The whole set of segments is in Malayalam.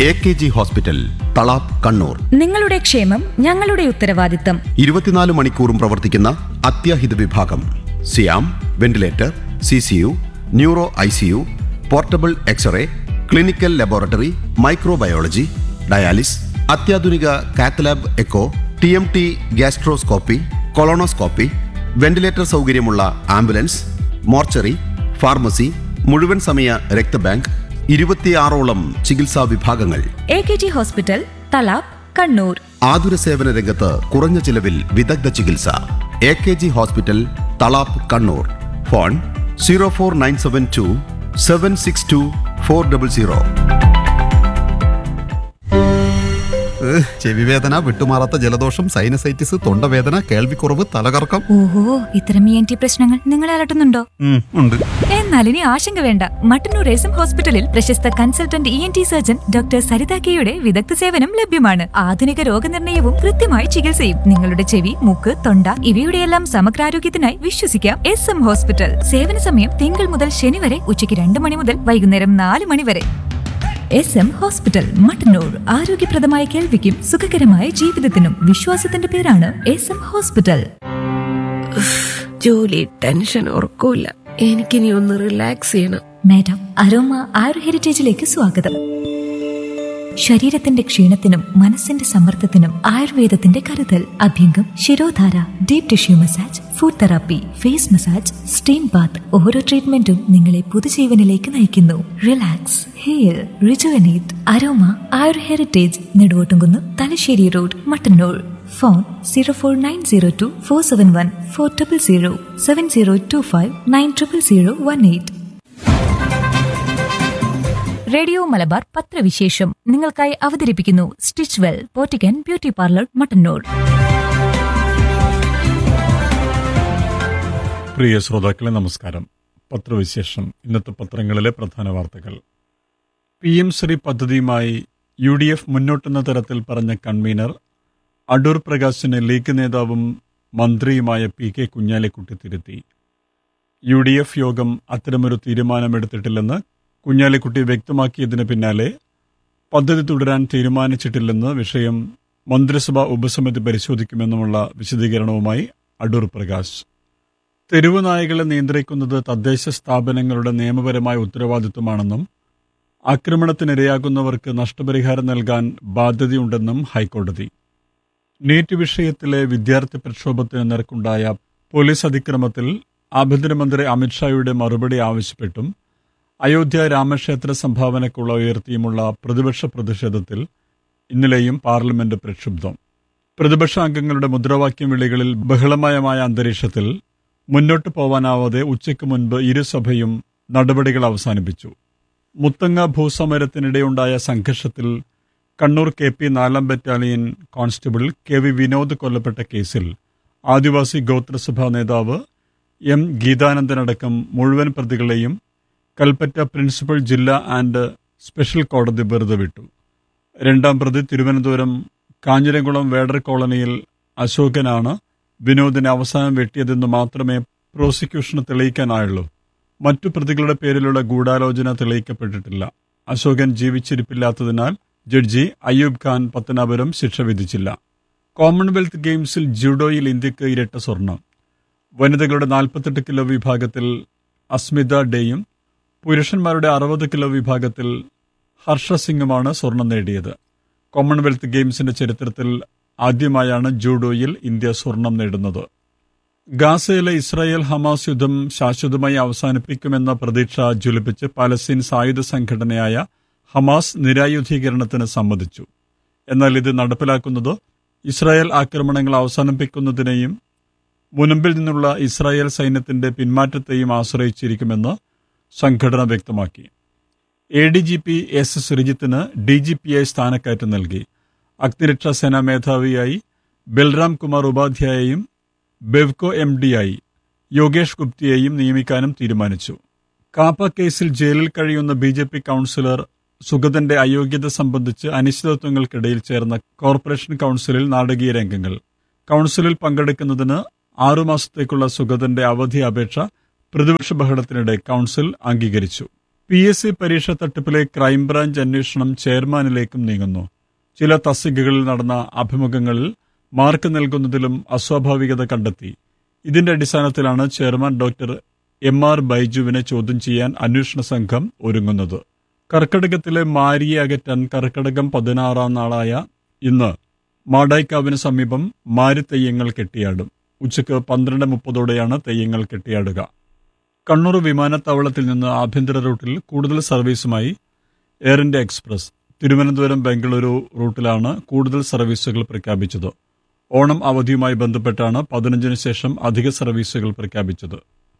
A K G hospital Thalap Kannur നിങ്ങളുടെ ക്ഷേമം ഞങ്ങളുടെ ഉത്തരവാദിത്തം ഇരുപത്തിനാല് മണിക്കൂറും പ്രവർത്തിക്കുന്ന അത്യാഹിത വിഭാഗം സിയാം ventilator C C U neuro I C U portable X-ray clinical laboratory microbiology dialysis അത്യാധുനിക cath lab echo T M T gastroscopy colonoscopy ventilator സൗകര്യമുള്ള ആംബുലൻസ് മോർച്ചറി ഫാർമസി മുഴുവൻ സമയ രക്തബാങ്ക് ഇരുപത്തിയാറോളം ചികിത്സാ വിഭാഗങ്ങൾ A K G hospital Thalap Kannur ആതുര സേവന രംഗത്ത് കുറഞ്ഞ ചിലവിൽ വിദഗ്ധ ചികിത്സ A K G hospital Thalap Kannur phone zero four nine seven two seven six two four double zero ചെവിവേദന വിട്ടുമാറാത്ത ജലദോഷം സൈനസൈറ്റിസ് തൊണ്ടവേദന കേൾവിക്കുറവ് തലകറക്കം ഓഹോ ഇത്തരം ഇ എൻ ടി പ്രശ്നങ്ങൾ നിങ്ങളെ അലട്ടുന്നുണ്ടോ ഉണ്ട് എന്നാൽ ഇനി ആശങ്ക വേണ്ട മട്ടന്നൂർ എസം ഹോസ്പിറ്റലിൽ പ്രശസ്ത consultant E N T surgeon doctor Saritha കെയുടെ വിദഗ്ധ സേവനം ലഭ്യമാണ് ആധുനിക രോഗനിർണയവും കൃത്യമായ ചികിത്സയും നിങ്ങളുടെ ചെവി മൂക്ക് തൊണ്ട ഇവയുടെയെല്ലാം സമഗ്രാരോഗ്യത്തിനായി വിശ്വസിക്കാം എസ് എം ഹോസ്പിറ്റൽ സേവന സമയം തിങ്കൾ മുതൽ ശനി വരെ ഉച്ചയ്ക്ക് രണ്ട് മണി മുതൽ വൈകുന്നേരം നാല് മണി വരെ എസ് എം ഹോസ്പിറ്റൽ മട്ടന്നൂർ ആരോഗ്യപ്രദമായ കേൾവിക്കും സുഖകരമായ ജീവിതത്തിനും വിശ്വാസത്തിന്റെ പേരാണ് എസ് എം ഹോസ്പിറ്റൽ ജോലി ടെൻഷൻ ഉറക്കൂല എനിക്കിനി ഒന്ന് റിലാക്സ് ചെയ്യണം മാഡം അരോമ ആയുർ ഹെറിറ്റേജിലേക്ക് സ്വാഗതം ശരീരത്തിന്റെ ക്ഷീണത്തിനും മനസ്സിന്റെ സമ്മർദ്ദത്തിനും ആയുർവേദത്തിന്റെ കരുതൽ അഭ്യംഗം ശിരോധാര deep tissue massage food therapy face massage steam bath ഓരോ ട്രീറ്റ്മെന്റും നിങ്ങളെ പുതുജീവനിലേക്ക് നയിക്കുന്നു relax hair rejuvenate aroma Ayur heritage Neduvottumkunnu Thalassery road Mattannur phone zero four nine zero two four seven one four triple zero seven zero two five nine triple zero one eight radio Malabar പത്രവിശേഷം നിങ്ങൾക്കായി അവതരിപ്പിക്കുന്നു stitch well boutique beauty parlour Mattannur പ്രിയ ശ്രോതാക്കളെ നമസ്കാരം പത്രവിശേഷം ഇന്നത്തെ പത്രങ്ങളിലെ പ്രധാന വാർത്തകൾ പി എം ശ്രീ പദ്ധതിയുമായി യു ഡി എഫ് മുന്നോട്ടെന്ന തരത്തിൽ പറഞ്ഞ കൺവീനർ അടൂർ പ്രകാശിനെ ലീഗ് നേതാവും മന്ത്രിയുമായ പി കെ കുഞ്ഞാലിക്കുട്ടി തിരുത്തി യു ഡി എഫ് യോഗം അത്തരമൊരു തീരുമാനമെടുത്തിട്ടില്ലെന്ന് കുഞ്ഞാലിക്കുട്ടി വ്യക്തമാക്കിയതിന് പിന്നാലെ പദ്ധതി തുടരാൻ തീരുമാനിച്ചിട്ടില്ലെന്ന് വിഷയം മന്ത്രിസഭാ ഉപസമിതി പരിശോധിക്കുമെന്നുമുള്ള വിശദീകരണവുമായി അടൂർ പ്രകാശ് തെരുവ് നായകളെ നിയന്ത്രിക്കുന്നത് തദ്ദേശ സ്ഥാപനങ്ങളുടെ നിയമപരമായ ഉത്തരവാദിത്വമാണെന്നും ആക്രമണത്തിനിരയാകുന്നവർക്ക് നഷ്ടപരിഹാരം നൽകാൻ ബാധ്യതയുണ്ടെന്നും ഹൈക്കോടതി നീറ്റ് വിഷയത്തിലെ വിദ്യാർത്ഥി പ്രക്ഷോഭത്തിന് നേർക്കുണ്ടായ പോലീസ് അതിക്രമത്തിൽ ആഭ്യന്തരമന്ത്രി അമിത്ഷായുടെ മറുപടി ആവശ്യപ്പെട്ടും അയോധ്യ രാമക്ഷേത്ര സംഭാവനക്കുള്ള ഉയർത്തിയുമുള്ള പ്രതിപക്ഷ പ്രതിഷേധത്തിൽ ഇന്നലെയും പാർലമെന്റ് പ്രക്ഷുബ്ധം പ്രതിപക്ഷ അംഗങ്ങളുടെ മുദ്രാവാക്യം വിളികളിൽ ബഹളമയമായ അന്തരീക്ഷത്തിൽ മുന്നോട്ട് പോവാനാവാതെ ഉച്ചയ്ക്ക് മുൻപ് ഇരുസഭയും നടപടികൾ അവസാനിപ്പിച്ചു മുത്തങ്ങ ഭൂസമരത്തിനിടെയുണ്ടായ സംഘർഷത്തിൽ കണ്ണൂർ കെ പി നാലാം battalion constable K V Vinod കൊല്ലപ്പെട്ട കേസിൽ ആദിവാസി ഗോത്രസഭാ നേതാവ് എം ഗീതാനന്ദനടക്കം മുഴുവൻ പ്രതികളെയും കൽപ്പറ്റ പ്രിൻസിപ്പൽ ജില്ലാ ആൻഡ് സ്പെഷ്യൽ കോടതി വെറുതെ വിട്ടു രണ്ടാം പ്രതി തിരുവനന്തപുരം കാഞ്ഞിരംകുളം വേടർ കോളനിയിൽ അശോകനാണ് വിനോദിനെ അവസാനം വെട്ടിയതെന്ന് മാത്രമേ പ്രോസിക്യൂഷന് തെളിയിക്കാനായുള്ളൂ മറ്റു പ്രതികളുടെ പേരിലുള്ള ഗൂഢാലോചന തെളിയിക്കപ്പെട്ടിട്ടില്ല അശോകൻ ജീവിച്ചിരിപ്പില്ലാത്തതിനാൽ ജഡ്ജി അയ്യൂബ് ഖാൻ പത്തനാപുരം ശിക്ഷ വിധിച്ചില്ല കോമൺവെൽത്ത് ഗെയിംസിൽ ജൂഡോയിൽ ഇന്ത്യക്ക് ഇരട്ട സ്വർണം വനിതകളുടെ നാൽപ്പത്തെട്ട് കിലോ വിഭാഗത്തിൽ അസ്മിത ഡേയും പുരുഷന്മാരുടെ അറുപത് കിലോ വിഭാഗത്തിൽ ഹർഷ സിംഗുമാണ് സ്വർണം നേടിയത് കോമൺവെൽത്ത് ഗെയിംസിന്റെ ചരിത്രത്തിൽ ആദ്യമായാണ് ജൂഡോയിൽ ഇന്ത്യ സ്വർണം നേടുന്നത് ഗാസയിലെ ഇസ്രായേൽ ഹമാസ് യുദ്ധം ശാശ്വതമായി അവസാനിപ്പിക്കുമെന്ന പ്രതീക്ഷ ജ്വലിപ്പിച്ച് പലസ്തീൻ സായുധ സംഘടനയായ ഹമാസ് നിരായുധീകരണത്തിന് സമ്മതിച്ചു എന്നാൽ ഇത് നടപ്പിലാക്കുന്നത് ഇസ്രായേൽ ആക്രമണങ്ങൾ അവസാനിപ്പിക്കുന്നതിനെയും മുനമ്പിൽ നിന്നുള്ള ഇസ്രായേൽ സൈന്യത്തിന്റെ പിന്മാറ്റത്തെയും ആശ്രയിച്ചിരിക്കുമെന്ന് സംഘടന വ്യക്തമാക്കി A D G P S ശ്രീജിത്തിന് ഡി ജി പിയായി സ്ഥാനക്കയറ്റം നൽകി അഗ്നിരക്ഷാ സേനാ മേധാവിയായി ബൽറാം കുമാർ ഉപാധ്യായയും ബെവ്കോ എം ഡിയായി യോഗേഷ് ഗുപ്തിയെയും നിയമിക്കാനും തീരുമാനിച്ചു കാപ്പ കേസിൽ ജയിലിൽ കഴിയുന്ന ബി ജെ പി കൌൺസിലർ സുഗതന്റെ അയോഗ്യത സംബന്ധിച്ച് അനിശ്ചിതത്വങ്ങൾക്കിടയിൽ ചേർന്ന കോർപ്പറേഷൻ കൌൺസിലിൽ നാടകീയ രംഗങ്ങൾ കൌൺസിലിൽ പങ്കെടുക്കുന്നതിന് ആറുമാസത്തേക്കുള്ള സുഗതന്റെ അവധി അപേക്ഷ പ്രതിപക്ഷ ബഹളത്തിനിടെ കൌൺസിൽ അംഗീകരിച്ചു പി എസ് സി പരീക്ഷ തട്ടിപ്പിലെ ക്രൈംബ്രാഞ്ച് അന്വേഷണം ചെയർമാനിലേക്കും നീങ്ങുന്നു ചില തസ്തികകളിൽ നടന്ന അഭിമുഖങ്ങളിൽ മാർക്ക് നൽകുന്നതിലും അസ്വാഭാവികത കണ്ടെത്തി ഇതിന്റെ അടിസ്ഥാനത്തിലാണ് ചെയർമാൻ ഡോക്ടർ എം ആർ ബൈജുവിനെ ചോദ്യം ചെയ്യാൻ അന്വേഷണ സംഘം ഒരുങ്ങുന്നത് കർക്കടകത്തിലെ മാരിയെ അകറ്റാൻ കർക്കടകം പതിനാറാം നാളായ ഇന്ന് മാടായിക്കാവിന് സമീപം മാരി തെയ്യങ്ങൾ കെട്ടിയാടും ഉച്ചയ്ക്ക് പന്ത്രണ്ട് മുപ്പതോടെയാണ് തെയ്യങ്ങൾ കെട്ടിയാടുക കണ്ണൂർ വിമാനത്താവളത്തിൽ നിന്ന് ആഭ്യന്തര റൂട്ടിൽ കൂടുതൽ സർവീസുമായി Air India Express Thiruvananthapuram Bengaluru റൂട്ടിലാണ് കൂടുതൽ സർവീസുകൾ പ്രഖ്യാപിച്ചത് ഓണം അവധിയുമായി ബന്ധപ്പെട്ടാണ് പതിനഞ്ചിന് ശേഷം അധിക സർവീസുകൾ പ്രഖ്യാപിച്ചത്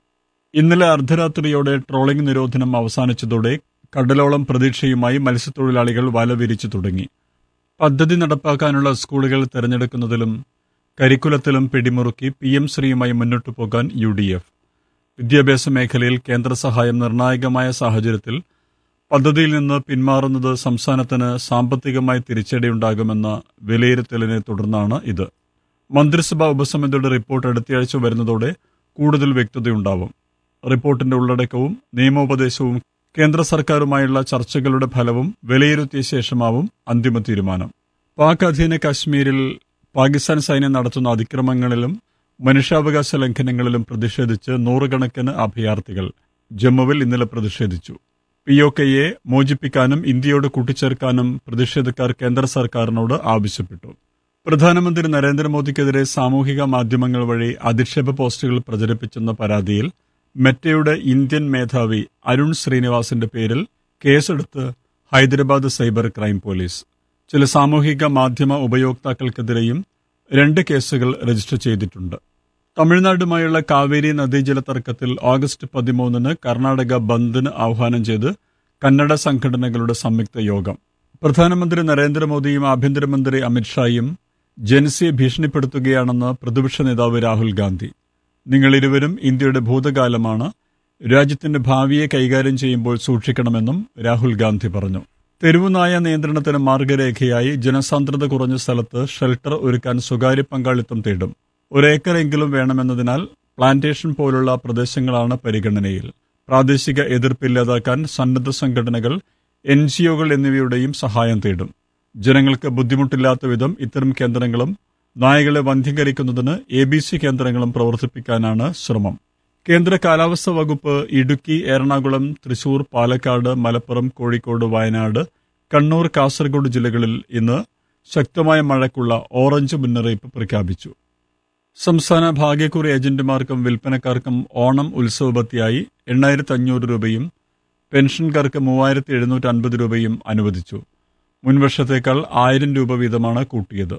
ഇന്നലെ അർദ്ധരാത്രിയോടെ ട്രോളിംഗ് നിരോധനം അവസാനിച്ചതോടെ കടലോളം പ്രതീക്ഷയുമായി മത്സ്യത്തൊഴിലാളികൾ വല വിരിച്ചു തുടങ്ങി പദ്ധതി നടപ്പാക്കാനുള്ള സ്കൂളുകൾ തിരഞ്ഞെടുക്കുന്നതിലും കരിക്കുലത്തിലും പിടിമുറുക്കി പി എം ശ്രീയുമായി മുന്നോട്ടു പോകാൻ യു ഡി എഫ് വിദ്യാഭ്യാസ മേഖലയിൽ കേന്ദ്ര സഹായം നിർണായകമായ സാഹചര്യത്തിൽ പദ്ധതിയിൽ നിന്ന് പിന്മാറുന്നത് സംസ്ഥാനത്തിന് സാമ്പത്തികമായി തിരിച്ചടിയുണ്ടാകുമെന്ന വിലയിരുത്തലിനെ തുടർന്നാണ് ഇത് മന്ത്രിസഭാ ഉപസമിതിയുടെ റിപ്പോർട്ട് അടുത്തയാഴ്ച വരുന്നതോടെ കൂടുതൽ വ്യക്തതയുണ്ടാവും റിപ്പോർട്ടിന്റെ ഉള്ളടക്കവും നിയമോപദേശവും കേന്ദ്ര സർക്കാരുമായുള്ള ചർച്ചകളുടെ ഫലവും വിലയിരുത്തിയ ശേഷമാവും അന്തിമ തീരുമാനം പാക് അധീന കാശ്മീരിൽ പാകിസ്ഥാൻ സൈന്യം നടത്തുന്ന അതിക്രമങ്ങളിലും മനുഷ്യാവകാശ ലംഘനങ്ങളിലും പ്രതിഷേധിച്ച് നൂറുകണക്കിന് അഭയാർത്ഥികൾ ജമ്മുവിൽ ഇന്നലെ പ്രതിഷേധിച്ചു പി ഒ കെയെ മോചിപ്പിക്കാനും ഇന്ത്യയോട് കൂട്ടിച്ചേർക്കാനും പ്രതിഷേധക്കാർ കേന്ദ്ര സർക്കാരിനോട് ആവശ്യപ്പെട്ടു പ്രധാനമന്ത്രി നരേന്ദ്രമോദിക്കെതിരെ സാമൂഹിക മാധ്യമങ്ങൾ വഴി അധിക്ഷേപ പോസ്റ്റുകൾ പ്രചരിപ്പിച്ചെന്ന പരാതിയിൽ മെറ്റയുടെ ഇന്ത്യൻ മേധാവി അരുൺ ശ്രീനിവാസിന്റെ പേരിൽ കേസെടുത്ത് ഹൈദരാബാദ് സൈബർ ക്രൈം പോലീസ് ചില സാമൂഹിക മാധ്യമ ഉപയോക്താക്കൾക്കെതിരെയും രണ്ട് കേസുകൾ രജിസ്റ്റർ ചെയ്തിട്ടുണ്ട് തമിഴ്നാടുമായുള്ള കാവേരി നദീജല തർക്കത്തിൽ ഓഗസ്റ്റ് പതിമൂന്നിന് കർണാടക ബന്ദിന് ആഹ്വാനം ചെയ്ത് കന്നഡ സംഘടനകളുടെ സംയുക്ത യോഗം പ്രധാനമന്ത്രി നരേന്ദ്രമോദിയും ആഭ്യന്തരമന്ത്രി അമിത്ഷായും ജനസിയെ ഭീഷണിപ്പെടുത്തുകയാണെന്ന് പ്രതിപക്ഷ നേതാവ് രാഹുൽ ഗാന്ധി നിങ്ങൾ ഇരുവരും ഇന്ത്യയുടെ ഭൂതകാലമാണ് രാജ്യത്തിന്റെ ഭാവിയെ കൈകാര്യം ചെയ്യുമ്പോൾ സൂക്ഷിക്കണമെന്നും രാഹുൽ ഗാന്ധി പറഞ്ഞു തെരുവുനായ നിയന്ത്രണത്തിന് മാർഗരേഖയായി ജനസാന്ദ്രത കുറഞ്ഞ സ്ഥലത്ത് ഷെൽട്ടർ ഒരുക്കാൻ സ്വകാര്യ പങ്കാളിത്തം തേടും ഒരേക്കറെങ്കിലും വേണമെന്നതിനാൽ പ്ലാന്റേഷൻ പോലുള്ള പ്രദേശങ്ങളാണ് പരിഗണനയിൽ പ്രാദേശിക എതിർപ്പില്ലാതാക്കാൻ സന്നദ്ധ സംഘടനകൾ എൻ ജിഒകൾ എന്നിവയുടെയും സഹായം തേടും ജനങ്ങൾക്ക് ബുദ്ധിമുട്ടില്ലാത്ത വിധം ഇത്തരം കേന്ദ്രങ്ങളും നായകളെ വന്ധ്യീകരിക്കുന്നതിന് എ ബി സി കേന്ദ്രങ്ങളും പ്രവർത്തിപ്പിക്കാനാണ് ശ്രമം കേന്ദ്ര കാലാവസ്ഥാ വകുപ്പ് ഇടുക്കി എറണാകുളം തൃശൂർ പാലക്കാട് മലപ്പുറം കോഴിക്കോട് വയനാട് കണ്ണൂർ കാസർഗോഡ് ജില്ലകളിൽ ഇന്ന് ശക്തമായ മഴയ്ക്കുള്ള ഓറഞ്ച് മുന്നറിയിപ്പ് പ്രഖ്യാപിച്ചു സംസ്ഥാന ഭാഗ്യക്കുറി ഏജന്റുമാർക്കും വിൽപ്പനക്കാർക്കും ഓണം ഉത്സവബത്തിയായി എണ്ണായിരത്തി അഞ്ഞൂറ് രൂപയും പെൻഷൻകാർക്ക് മൂവായിരത്തി എഴുന്നൂറ്റി അൻപത് രൂപയും അനുവദിച്ചു മുൻവർഷത്തേക്കാൾ ആയിരം രൂപ വീതമാണ് കൂട്ടിയത്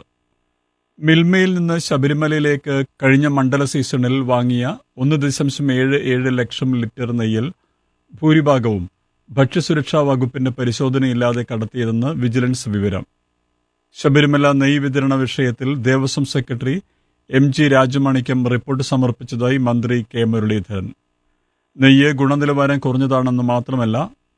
മിൽമയിൽ നിന്ന് ശബരിമലയിലേക്ക് കഴിഞ്ഞ മണ്ഡല സീസണിൽ വാങ്ങിയ ഒന്ന് ദശാംശം ഏഴ് ഏഴ് ലക്ഷം ലിറ്റർ നെയ്യിൽ ഭൂരിഭാഗവും ഭക്ഷ്യസുരക്ഷാ വകുപ്പിന്റെ പരിശോധനയില്ലാതെ കടത്തിയതെന്ന് വിജിലൻസ് വിവരം ശബരിമല നെയ്യ് വിതരണ വിഷയത്തിൽ Devaswom secretary M G Rajamanickam report സമർപ്പിച്ചതായി മന്ത്രി കെ മുരളീധരൻ നെയ്യ് ഗുണനിലവാരം കുറഞ്ഞതാണെന്ന് മാത്രമല്ല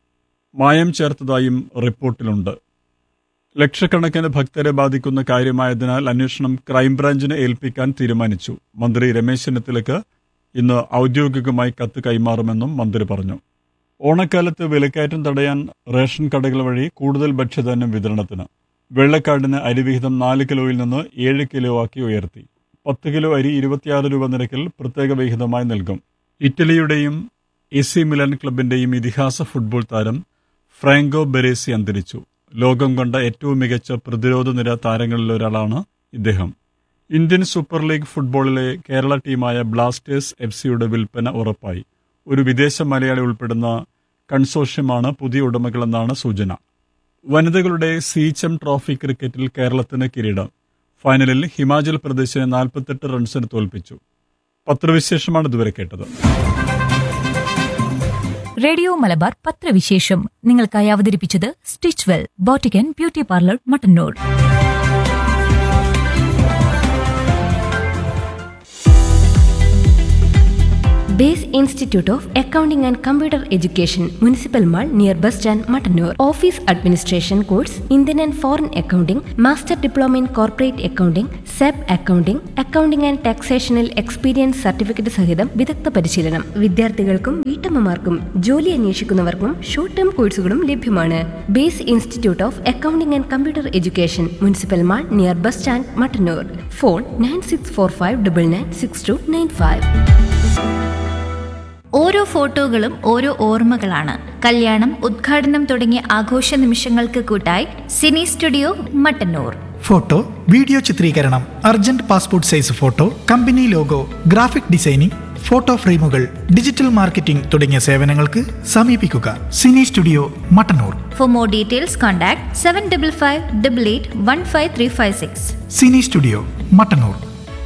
മായം ചേർത്തതായും റിപ്പോർട്ടിലുണ്ട് ലക്ഷക്കണക്കിന് ഭക്തരെ ബാധിക്കുന്ന കാര്യമായതിനാൽ അന്വേഷണം ക്രൈംബ്രാഞ്ചിനെ ഏൽപ്പിക്കാൻ തീരുമാനിച്ചു മന്ത്രി രമേശ് ചെന്നിത്തലയ്ക്ക് ഇന്ന് ഔദ്യോഗികമായി കത്ത് കൈമാറുമെന്നും മന്ത്രി പറഞ്ഞു ഓണക്കാലത്ത് വിലക്കയറ്റം തടയാൻ റേഷൻ കടകൾ വഴി കൂടുതൽ ഭക്ഷ്യധാന്യം വിതരണത്തിന് വെള്ളക്കാടിന് അരിവിഹിതം നാല് കിലോയിൽ നിന്ന് ഏഴ് കിലോ ആക്കി ഉയർത്തി പത്ത് കിലോ അരി ഇരുപത്തിയാറ് രൂപ നിരക്കിൽ പ്രത്യേക വിഹിതമായി നൽകും ഇറ്റലിയുടെയും എ സി മിലൻ ക്ലബിന്റെയും ഇതിഹാസ ഫുട്ബോൾ താരം ഫ്രാങ്കോ ബെരേസി അന്തരിച്ചു ലോകം കണ്ട ഏറ്റവും മികച്ച പ്രതിരോധ നിര താരങ്ങളിലൊരാളാണ് ഇദ്ദേഹം ഇന്ത്യൻ സൂപ്പർ ലീഗ് ഫുട്ബോളിലെ കേരള ടീമായ ബ്ലാസ്റ്റേഴ്സ് എഫ് സിയുടെ വിൽപ്പന ഉറപ്പായി ഒരു വിദേശ മലയാളി ഉൾപ്പെടുന്ന കൺസോഷ്യമാണ് പുതിയ ഉടമകളെന്നാണ് സൂചന വനിതകളുടെ സീച്ചം ട്രോഫി ക്രിക്കറ്റിൽ കേരളത്തിന് കിരീടം ഫൈനലിൽ ഹിമാചൽ പ്രദേശിനെ നാൽപ്പത്തെട്ട് റൺസിന് തോൽപ്പിച്ചു പത്രവിശേഷമാണ് ഇതുവരെ കേട്ടത് റേഡിയോ മലബാർ പത്രവിശേഷം നിങ്ങൾക്കായി അവതരിപ്പിച്ചത് stitch well boutique beauty parlour Mattannur base institute of accounting and computer education municipal mall near bus stand Mattannur office administration course Indian and foreign accounting master diploma in corporate accounting സെബ് അക്കൗണ്ടിംഗ് അക്കൗണ്ടിംഗ് ആൻഡ് ടാക്സേഷനിൽ എക്സ്പീരിയൻസ് സർട്ടിഫിക്കറ്റ് സഹിതം വിദഗ്ധ പരിശീലനം വിദ്യാർത്ഥികൾക്കും വീട്ടമ്മമാർക്കും ജോലി അന്വേഷിക്കുന്നവർക്കും ഷോർട്ട് ടേം കോഴ്സുകളും ലഭ്യമാണ് base institute of accounting and computer education municipal mall near bus stand Mattannur phone nine six four five double nine six two nine five ഓരോ ഫോട്ടോകളും ഓരോ ഓർമ്മകളാണ് കല്യാണം ഉദ്ഘാടനം തുടങ്ങിയ ആഘോഷ നിമിഷങ്ങൾക്ക് കൂട്ടായി cine studio Mattannur photo video ചിത്രീകരണം urgent passport size photo company logo graphic designing photo ഫ്രെയിമുകൾ ഡിജിറ്റൽ മാർക്കറ്റിംഗ് തുടങ്ങിയ സേവനങ്ങൾക്ക് സമീപിക്കുക cine studio Mattannur for more details contact seven double five double eight one five three five six cine studio Mattannur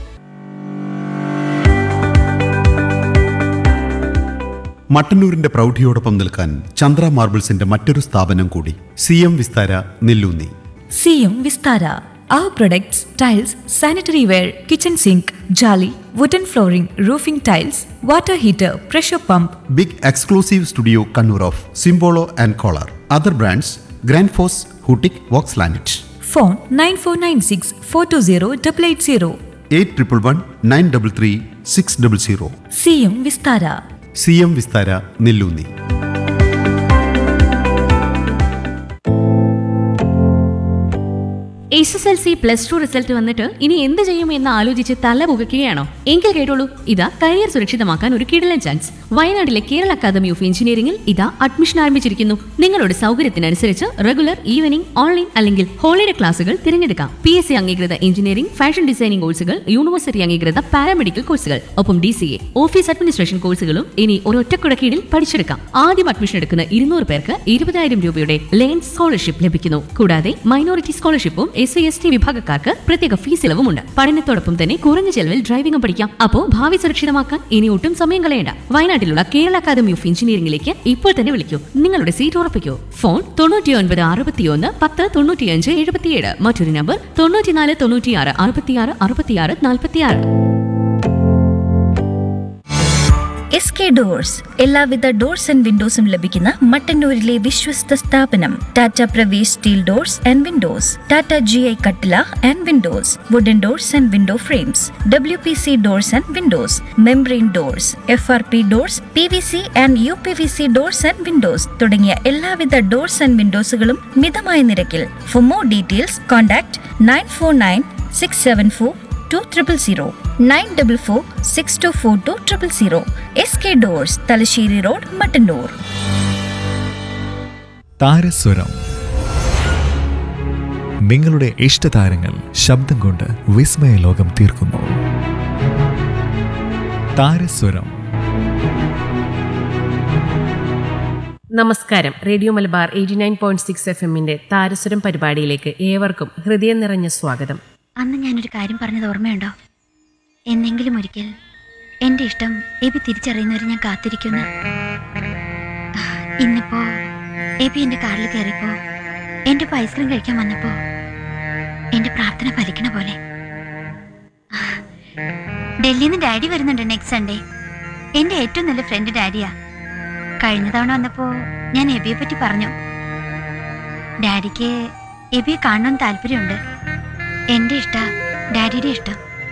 മട്ടന്നൂരിന്റെ പ്രൗഢിയോടൊപ്പം നിൽക്കാൻ ചന്ദ്ര മാർബിൾസിന്റെ മറ്റൊരു സ്ഥാപനം കൂടി സി എം വിസ്താര നെല്ലൂന്നി സിയും Vistara Our products, tiles, sanitary ware, kitchen sink, jolly, wooden flooring, roofing tiles, water heater, pressure pump, big exclusive studio Kannur of സിംബോളോ and Kohler other brands grand ഫോസ് ഹൂട്ടിക് വോക്സ് ലാനറ്റ് phone 9496 420 880. Eight triple one nine double three six double zero സിയും Vistara C M Vistara Nellunni S S L C plus two result വന്നിട്ട് ഇനി എന്ത് ചെയ്യും എന്ന് ആലോചിച്ച് തല പുകയ്ക്കുകയാണോ എങ്കിൽ കേട്ടോളൂ ഇതാ കരിയർ സുരക്ഷിതമാക്കാൻ ഒരു കിടലൻ ചാൻസ് വയനാട്ടിലെ കേരള അക്കാദമി ഓഫ് എഞ്ചിനീയറിംഗിൽ ഇതാ അഡ്മിഷൻ ആരംഭിച്ചിരിക്കുന്നു നിങ്ങളുടെ സൗകര്യത്തിനനുസരിച്ച് റെഗുലർ ഈവനിംഗ് ഓൺലൈൻ അല്ലെങ്കിൽ ഹോളിഡേ ക്ലാസുകൾ തിരഞ്ഞെടുക്കാം പി എസ് സി അംഗീകൃത എഞ്ചിനീയറിംഗ് ഫാഷൻ ഡിസൈനിംഗ് കോഴ്സുകൾ യൂണിവേഴ്സിറ്റി അംഗീകൃത പാരാമെഡിക്കൽ കോഴ്സുകൾ ഒപ്പം D C A office administration കോഴ്സുകളും ഇനി ഒരൊറ്റക്കുട കീഴിൽ പഠിച്ചെടുക്കാം ആദ്യം അഡ്മിഷൻ എടുക്കുന്ന ഇരുന്നൂറ് പേർക്ക് ഇരുപതായിരം രൂപയുടെ ലേൺ സ്കോളർഷിപ്പ് ലഭിക്കുന്നു കൂടാതെ മൈനോറിറ്റി സ്കോളർഷിപ്പും എസ് സി എസ് ടി വിഭാഗക്കാർക്ക് പ്രത്യേക ഫീസ് ഇളവുമുണ്ട് പഠനത്തോടൊപ്പം തന്നെ കുറഞ്ഞ ചെലവിൽ ഡ്രൈവിംഗും പഠിക്കാം അപ്പോ ഭാവി സുരക്ഷിതമാക്കാൻ ഇനി ഒട്ടും സമയം കളയണ്ട വയനാട്ടിലുള്ള കേരള അക്കാദമി ഓഫ് എഞ്ചിനീയറിംഗിലേക്ക് ഇപ്പോൾ തന്നെ വിളിക്കൂ നിങ്ങളുടെ സീറ്റ് ഉറപ്പിക്കൂ ഫോൺ തൊണ്ണൂറ്റി ഒൻപത് അറുപത്തിയൊന്ന് പത്ത് തൊണ്ണൂറ്റിയഞ്ച് എഴുപത്തിയേഴ് മറ്റൊരു നമ്പർ തൊണ്ണൂറ്റിനാല് തൊണ്ണൂറ്റിയാറ് അറുപത്തിയാറ് അറുപത്തിയാറ് നാൽപ്പത്തിയാറ് എസ് കെ ഡോഴ്സ് എല്ലാവിധ ഡോർസ് ആൻഡ് വിൻഡോസും ലഭിക്കുന്ന മട്ടന്നൂരിലെ വിശ്വസ്ത സ്ഥാപനം Tata Pravesh steel doors and windows Tata G I കട്ടില and windows wooden doors and window frames W P C doors and windows membrane doors F R P doors P V C and U P V C doors and windows തുടങ്ങിയ എല്ലാവിധ ഡോർസ് ആൻഡ് വിൻഡോസുകളും മിതമായ നിരക്കിൽ for more details contact nine four nine six seven four two triple zero nine double four six two four two triple zero S K doors Thalassery road Mattannur താരസ്വരം നിങ്ങളുടെ ഇഷ്ടതാരങ്ങൾ ശബ്ദം കൊണ്ട് വിസ്മയ ലോകം തീർക്കുന്നു താരസ്വരം നമസ്കാരം radio Malabar eighty nine point six F എമ്മിന്റെ താരസ്വരം പരിപാടിയിലേക്ക് ഏവർക്കും ഹൃദയം നിറഞ്ഞ സ്വാഗതം അന്ന് ഞാനൊരു കാര്യം പറഞ്ഞത് ഓർമ്മയുണ്ടോ എന്നെങ്കിലും ഒരിക്കൽ എന്റെ ഇഷ്ടം എബി തിരിച്ചറിയുന്നവരെ ഞാൻ കാത്തിരിക്കുന്നു ഇന്നിപ്പോ എബി എന്റെ കാറിൽ കയറിയപ്പോ എന്റെ ഒപ്പം ഐസ്ക്രീം കഴിക്കാൻ വന്നപ്പോ എന്റെ പ്രാർത്ഥന ഫലിക്കണ പോലെ ഡൽഹിയിൽ നിന്ന് ഡാഡി വരുന്നുണ്ട് നെക്സ്റ്റ് സൺഡേ എന്റെ ഏറ്റവും നല്ല ഫ്രണ്ട് ഡാഡിയാ കഴിഞ്ഞ തവണ വന്നപ്പോ ഞാൻ എബിയെ പറ്റി പറഞ്ഞു ഡാഡിക്ക് എബിയെ കാണണമെന്ന് താല്പര്യമുണ്ട് എന്റെ ഇഷ്ട ഡാഡിയുടെ ഇഷ്ടം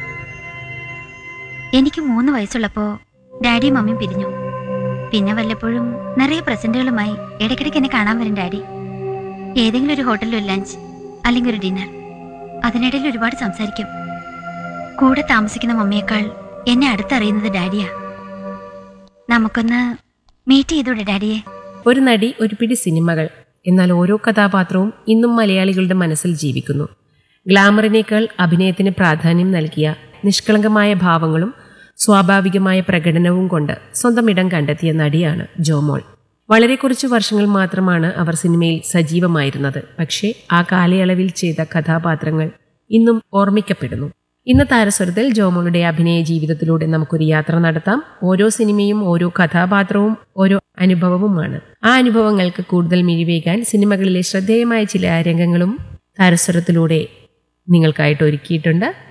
എനിക്ക് മൂന്ന് വയസ്സുള്ളപ്പോ ഡാഡിയും മമ്മിയും പിരിഞ്ഞു പിന്നെ വല്ലപ്പോഴും നിറയെ പ്രസന്റുകളുമായി ഇടയ്ക്കിടയ്ക്ക് എന്നെ കാണാൻ വരും ഡാഡി ഏതെങ്കിലും ഒരു ഹോട്ടലിൽ ഒരു ലഞ്ച് അല്ലെങ്കിൽ ഒരു ഡിന്നർ അതിനിടയിൽ ഒരുപാട് സംസാരിക്കും കൂടെ താമസിക്കുന്ന മമ്മിയേക്കാൾ എന്നെ അടുത്തറിയുന്നത് ഡാഡിയാ നമുക്കൊന്ന് മീറ്റ് ചെയ്തൂടെ ഡാഡിയെ ഒരു നടി ഒരു പിടി സിനിമകൾ എന്നാൽ ഓരോ കഥാപാത്രവും ഇന്നും മലയാളികളുടെ മനസ്സിൽ ജീവിക്കുന്നു ഗ്ലാമറിനേക്കാൾ അഭിനയത്തിന് പ്രാധാന്യം നൽകിയ നിഷ്കളങ്കമായ ഭാവങ്ങളും സ്വാഭാവികമായ പ്രകടനവും കൊണ്ട് സ്വന്തം ഇടം കണ്ടെത്തിയ നടിയാണ് ജോമോൾ വളരെ കുറച്ചു വർഷങ്ങൾ മാത്രമാണ് അവർ സിനിമയിൽ സജീവമായിരുന്നത് പക്ഷേ ആ കാലയളവിൽ ചെയ്ത കഥാപാത്രങ്ങൾ ഇന്നും ഓർമ്മിക്കപ്പെടുന്നു ഇന്ന് താരസ്വരത്തിൽ ജോമോളുടെ അഭിനയ ജീവിതത്തിലൂടെ നമുക്കൊരു യാത്ര നടത്താം ഓരോ സിനിമയും ഓരോ കഥാപാത്രവും ഓരോ അനുഭവവുമാണ് ആ അനുഭവങ്ങൾക്ക് കൂടുതൽ മിഴിവേകാൻ സിനിമകളിലെ ശ്രദ്ധേയമായ ചില രംഗങ്ങളും താരസ്വരത്തിലൂടെ നിങ്ങൾക്കായിട്ട് ഒരുക്കിയിട്ടുണ്ട്